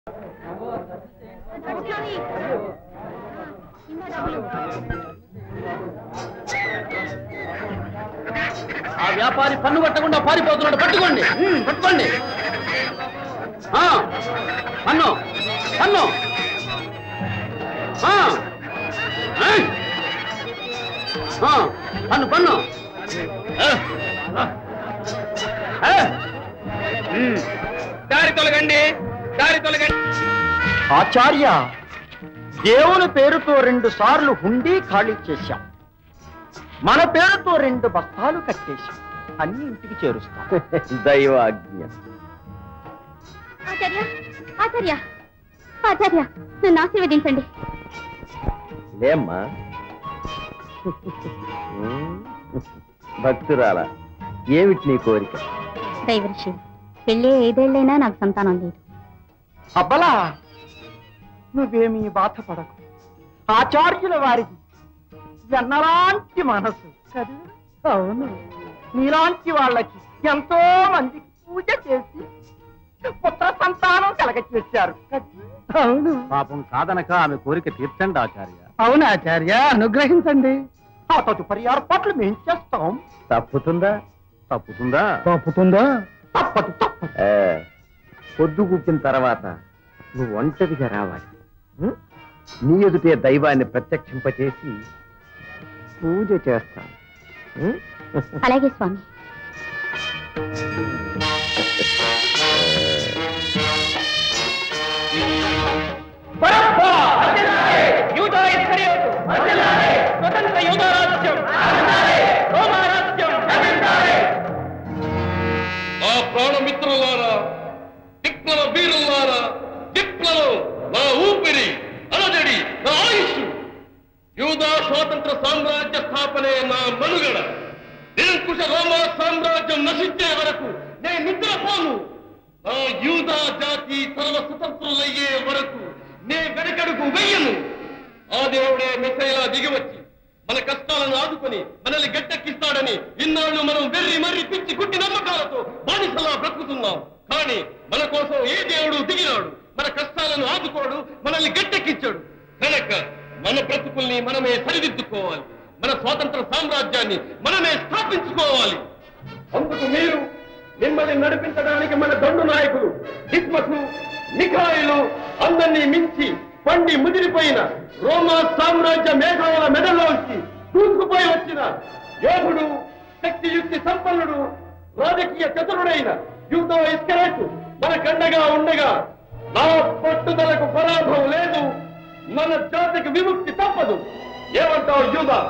ఆ వ్యాపారి పన్ను కట్టకుండా పారిపోతున్నాడు పట్టుకోండి ఉమ్, పట్టుకోండి ఆ, పన్ను పన్ను ఆ, ఏయ్. ఆ, పన్ను పన్ను ఏ, ఏ. ఉమ్, దారి తొలగండి దారి తొలగండి ఆచార్య దేవుని పేరుతో రెండు సార్లు హుండీ ఖాళీ చేశాం మన పేరుతో రెండు బస్తాలు కట్టేశాం అన్ని ఇంటికి చేరుస్తాం దైవాజ్ఞ ఆచార్య ఆచార్య ఆచార్య నన్ను ఆశీర్వదించండి లేమ్మా భక్తురాల ఏమిటి నీ కోరిక దైవఋషి పెళ్ళి ఐదేళ్లైనా నాకు సంతానం లేదు అబ్బలా నువ్వేమీ బాధపడకు ఆచార్యుల వారికి వెన్నలాంటి మనసు కదా అవును నీలాంటి వాళ్ళకి ఎంతో మందికి పూజ చేసి పుత్ర సంతానం కలగచేశారు అవును పాపం కాదనక ఆమె కోరిక తీర్చండి ఆచార్య అవును ఆచార్య అనుగ్రహించండి ఆ తదుపరి ఏర్పాట్లు మేం చేస్తాం తప్పుతుందా తప్పుతుందా తప్పుతుందా తప్పదు తప్పదు ఏ, పొద్దు కూకిన తర్వాత నువ్వు ఒంటరిగా రావాలి ఉం? నీ ఎదుటే దైవాన్ని ప్రత్యక్షింపచేసి పూజ చేస్తాను ఉం? అలాగే స్వామి నా ప్రాణమిత్రులారా విప్లవ వీరులారా విప్లవం నా ఊపిరి అలజడి నా ఆయుష్ యూదా స్వాతంత్ర సామ్రాజ్య స్థాపనే నా మనుగడ నిరంకుశ రోమా సామ్రాజ్యం నశించే వరకు నేను నిద్రపోను నా యూదా జాతి సర్వ స్వతంత్రులయ్యే వరకు నే వెనకడుగు వెయ్యను ఆ దేవుడే మెసైలా దిగివచ్చి మన కష్టాలను ఆదుకొని మనల్ని గట్టెక్కిస్తాడని ఇన్నాళ్ళు మనం వెర్రి మర్రి పిచ్చి కుట్టి నమ్మకాలతో బానిసలా బ్రతుకుతున్నాం కానీ మన కోసం ఏ దేవుడు దిగినాడు మన కష్టాలను ఆదుకోడు మనల్ని గట్టెక్కించాడు కనుక మన బ్రతుకుల్ని మనమే సరిదిద్దుకోవాలి మన స్వాతంత్ర సామ్రాజ్యాన్ని మనమే స్థాపించుకోవాలి అందుకు మీరు మిమ్మల్ని నడిపించడానికి మన దండు నాయకులు హిస్మసు మిఖాయిలు అందరినీ మించి పండి ముదిరిపోయిన రోమా సామ్రాజ్య మేఘాల మెడలోంచి దూసుకుపోయి వచ్చిన యోధుడు శక్తియుక్తి సంపన్నుడు రాజకీయ చతురుడైన యూదో ఇస్కరేట్ మన కండగా ఉండగా నా పట్టుదలకు పరాభవం లేదు మన జాతికి విముక్తి తప్పదు ఏమంటావు యూదా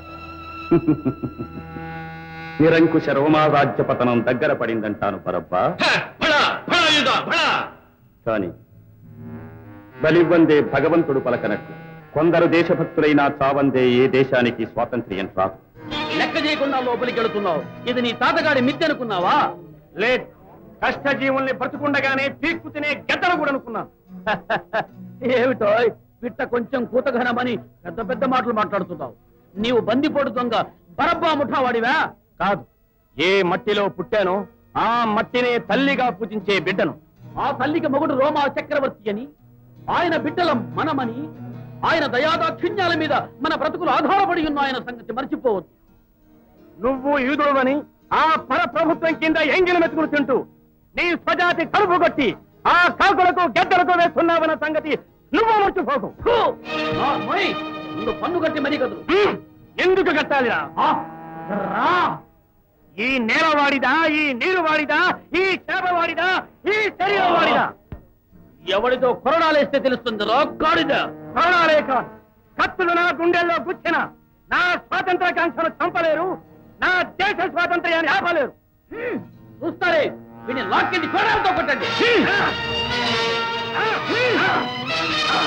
నిరంకుశ రోమారాజ్య పతనం దగ్గర పడిందంటాను పరబ్బా హ, భళా, భళా యూదా, భళా. కాని బలివ్వందే భగవంతుడు పలకనట్టు కొందరు దేశభక్తులైనా చావందే ఏ దేశానికి స్వాతంత్ర్యం రాదు లెక్క చేయకుండా లోపలికి వెళుతున్నావు ఇది నీ తాతగారి మిద్దె అనుకున్నావా లేదు కష్టజీవుల్ని బ్రతుకుండగానే పీక్కు తినే గద్దలు కూడా అనుకున్నా ఏమిటో పిట్ట కొంచెం కూతఘనమని పెద్ద పెద్ద మాటలు మాట్లాడుతున్నావు నీవు బందిపోటు దొంగ బరబ్బా ముఠావాడివా కాదు ఏ మట్టిలో పుట్టానో ఆ మట్టినే తల్లిగా పూజించే బిడ్డను ఆ తల్లికి మొగుడు రోమా చక్రవర్తి అని ఆయన బిడ్డలం మనమని ఆయన దయాదాక్షిణ్యాల మీద మన బ్రతుకులు ఆధారపడి ఉన్న ఆయన సంగతి మర్చిపోవద్దు నువ్వు యూదుడవని ఆ పరప్రభుత్వం కింద ఎంగిన మెతుకులు తింటూ నీ స్వజాతి కలుపు కొట్టి ఆ కాకులకు గెద్దలకు వేస్తున్నావన్న సంగతి నువ్వు మర్చిపోకు నువ్వు పన్ను కట్టి మరీ కదు ఎందుకు కట్టాలిరా ఆ, రా ఈ నేల వాడిదా ఈ నీరు వాడిదా ఈ చేప వాడిదా ఈ శరీరం వాడిదా ఎవడితో కొరడాలేస్తే తెలుస్తుంది రోక్కాడిద కొరడాలే కాదు కత్తులు నా గుండెల్లో గుచ్చిన నా స్వాతంత్ర కాంక్షను చంపలేరు నా దేశ స్వాతంత్ర్యాన్ని ఆపలేరు హ్మ్, చూస్తారే వీడిని లాక్కెళ్ళి కొరడాలతో కొట్టండి హ్మ్. ఆ, హ్మ్.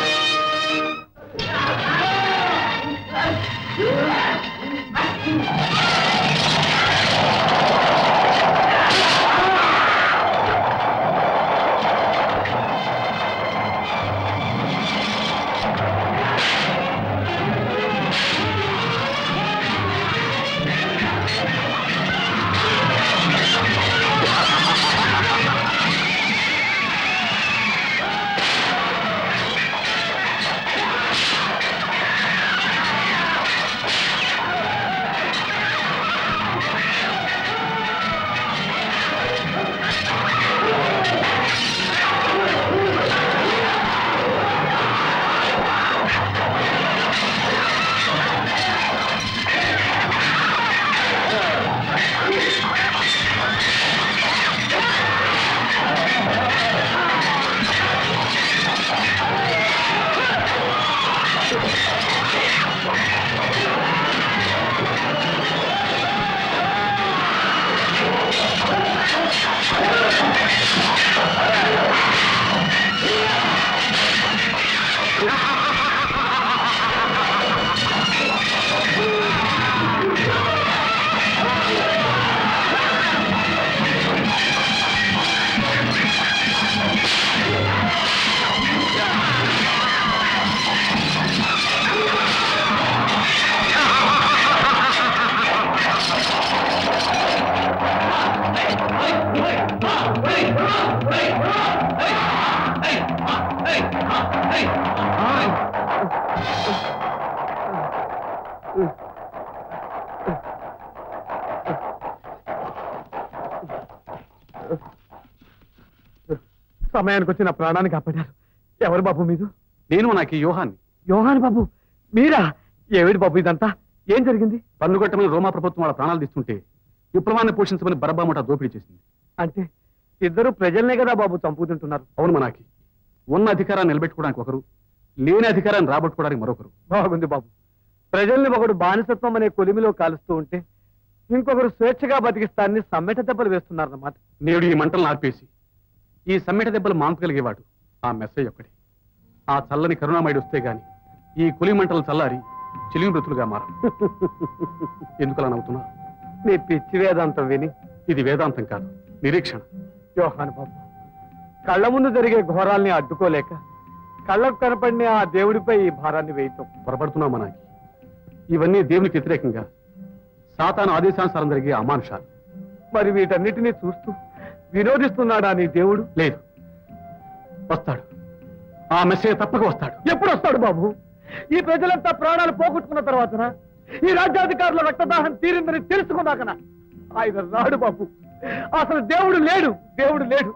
సమయానికి వచ్చి నా ప్రాణాన్ని కాపాడారు ఎవరు బాబు మీరు నేను నాకు ఈ యోహాన్ని యోహాన్ బాబు మీరా ఏమిటి బాబు ఇదంతా ఏం జరిగింది పన్నుగట్టమని రోమా ప్రభుత్వం వాళ్ళ ప్రాణాలు తీస్తుంటే విప్లవాన్ని పోషించమని బరబామట దోపిడీ చేసింది అంటే ఇద్దరు ప్రజల్నే కదా బాబు చంపుతుంటున్నారు అవును మనకి ఉన్న అధికారాన్ని నిలబెట్టుకోవడానికి ఒకరు లేని అధికారాన్ని రాబట్టుకోవడానికి మరొకరు బాగుంది బాబు ప్రజల్ని ఒకడు బానిసత్వం అనే కొలిమిలో కాలుస్తూ ఉంటే ఇంకొకరు స్వేచ్ఛగా బతికిస్తాన్ని సమ్మెట దెబ్బలు వేస్తున్నారన్నమాట నేడు ఈ మంటలను ఆర్పేసి ఈ సమ్మెట దెబ్బలు మాంపగలిగేవాడు ఆ మెస్సయ్య ఒక్కడే ఆ చల్లని కరుణామయుడు వస్తే గాని ఈ కులి మంటలు చల్లారి చిలిమి మృతులుగా మారం ఎందుకలా నవ్వుతున్నా నీ పిచ్చి వేదాంతం విని ఇది వేదాంతం కాదు నిరీక్షణ యోహాన్ బాబు కళ్ళ ముందు జరిగే ఘోరాల్ని అడ్డుకోలేక కళ్ళకు కనపడిన ఆ దేవుడిపై ఈ భారాన్ని వేయటం పొరపడుతున్నాం మనకి ఇవన్నీ దేవునికి వ్యతిరేకంగా సాతాను ఆదేశానుసారం జరిగే అమానుషాలు మరి వీటన్నిటినీ చూస్తూ వినోదిస్తున్నాడా నీ దేవుడు లేదు వస్తాడు ఆ మెస్సయ్య తప్పక వస్తాడు ఎప్పుడు వస్తాడు బాబు ఈ ప్రజలంతా ప్రాణాలు పోగొట్టుకున్న తర్వాతనా ఈ రాజ్యాధికారుల రక్తదాహం తీరిందని తెలుసుకున్నాకనా ఆయన రాడు బాబు అసలు దేవుడు లేడు దేవుడు లేడు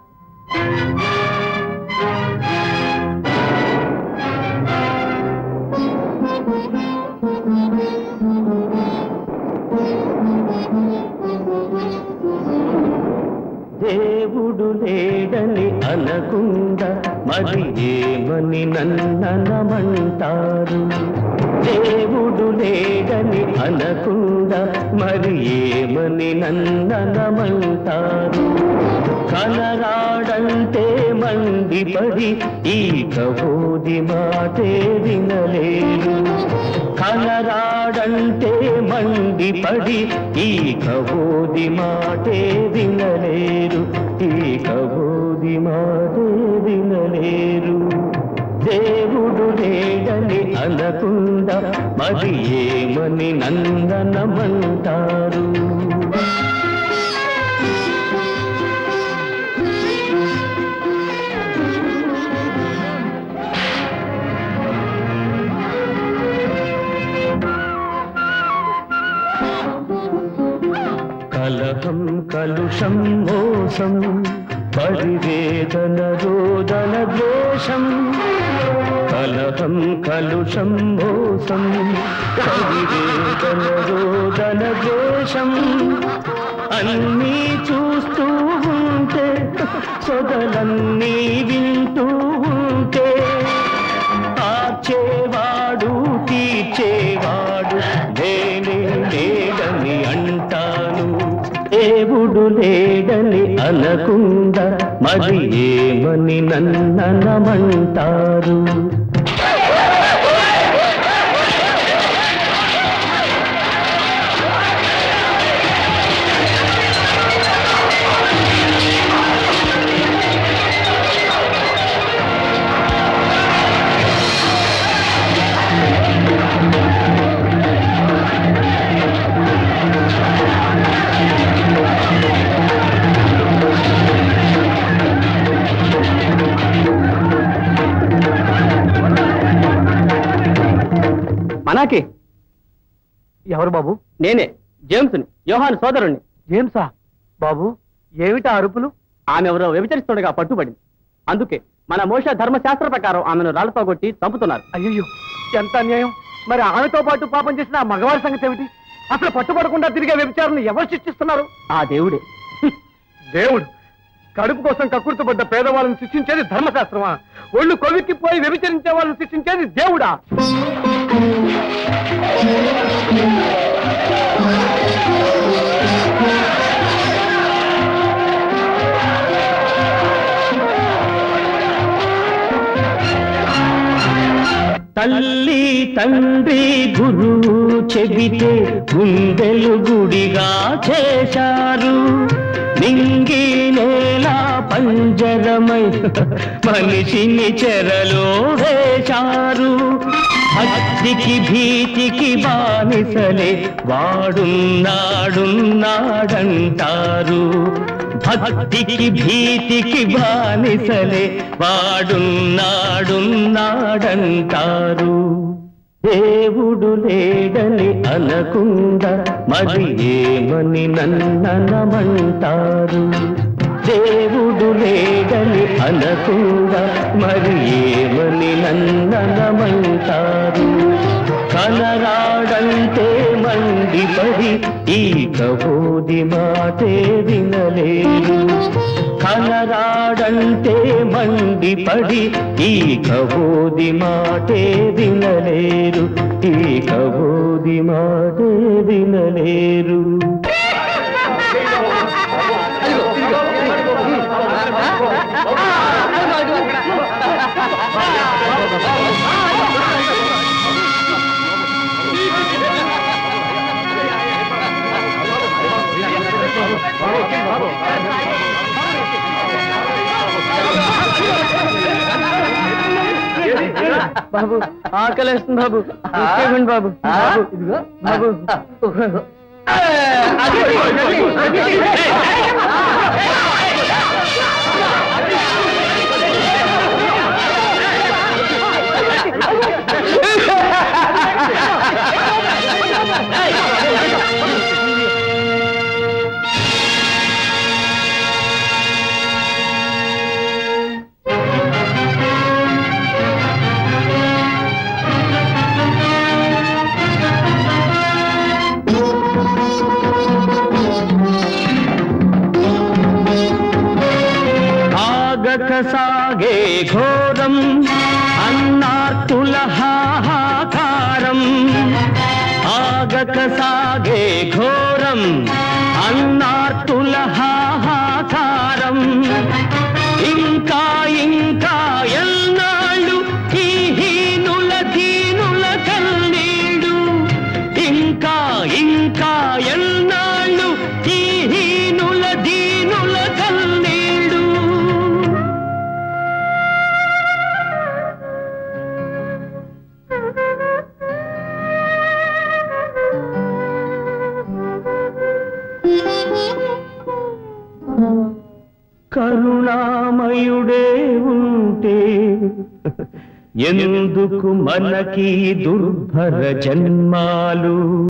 దేవుడు లేడని అనకుండా మరి ఏమని నన్ననమంటారు దేవుడు లేడని అనకుండా మరి ఏమని నన్ననమంటారు కనరాడంటే మండిపడి ఈ కబోది మాటే వినలేరు కనరాడంటే మండిపడి ఈ కబోది మాటే వినలేరు ఈ కబోది మాటే వినలేరు దేవుడు లేడని అనకుండా మరి ఏమని నందనమంటారు కలహం కలుషం మోసం పరివేదన రోదన ద్వేషం కలహం కలుషం మోసం పరివేదన రోదన ద్వేషం అన్నీ చూస్తూ ఉంటే సొదలన్నీ వింటూ ఉంటే ఆర్చేవాడు తీర్చేవాడు నేనే లేడని అంటాను దేవుడు లేడని అనకుండా మరి ఏమని నన్ననమంటారు మనకి ఎవరు బాబు నేనే జేమ్స్ని యోహాన్ సోదరుణ్ణి జేమ్సా బాబు ఏమిటా అరుపులు ఆమె ఎవరో వ్యభిచరిస్తుండగా పట్టుబడింది అందుకే మన మోష ధర్మశాస్త్ర ప్రకారం ఆమెను రాళ్లతో కొట్టి చంపుతున్నారు అయ్యో ఎంత అన్యాయం మరి ఆమెతో పాటు పాపం చేసిన ఆ మగవారి సంగతి ఏమిటి అసలు పట్టుబడకుండా తిరిగే వ్యభిచారాన్ని ఎవరు శిక్షిస్తున్నారు ఆ దేవుడే దేవుడు కడుపు కోసం కక్కుర్తిపడ్డ పేదవాళ్ళని శిక్షించేది ధర్మశాస్త్రమా ఒళ్ళు కొవిక్కిపోయి వ్యభిచరించే వాళ్ళని శిక్షించేది దేవుడా తల్లి తండ్రి గురువు చెబితే గుండెలు గుడిగా చేశారు నింగి నేల పంజరమై మనిషిని చెరలో వేశారు భక్తికి భీతికి బానిసలే వాడున్నాడున్నాడంటారు భక్తికి భీతికి బానిసలే వాడున్నాడున్నాడంటారు దేవుడు లేడని అనకుండా మరి ఏమని నన్ననమంటారు దేవుడు లేడని అనకుండా మరి ఏమని నన్ననమంటారు కనరాడంటే మండిపడి ఈ కబోది మాటే వినలేరు కనరాడంటే మండిపడి ఈ కబోది మాటే వినలేరు ఈ కబోది మాటే వినలేరు బాబు ఆకలేస్తుంది బాబు ఇచ్చేయండి బాబు బాబు బాబు ఆగక సాగే ఘోరం అన్నార్తుల హాహాకారం ఆగక సాగే ఘోరం అన్నార్తుల హాహాకారం ఇంకా ఇంకా ఎన్నాళ్ళు ఈ హీనుల దీనుల కన్నీళ్ళు ఇంకా ఇంకా ఎన్నాళ్ళు ఈ హీనుల దీనుల కన్నీళ్ళు కరుణామయుడే ఉంటే ఎందుకు మనకి దుర్భర జన్మాలు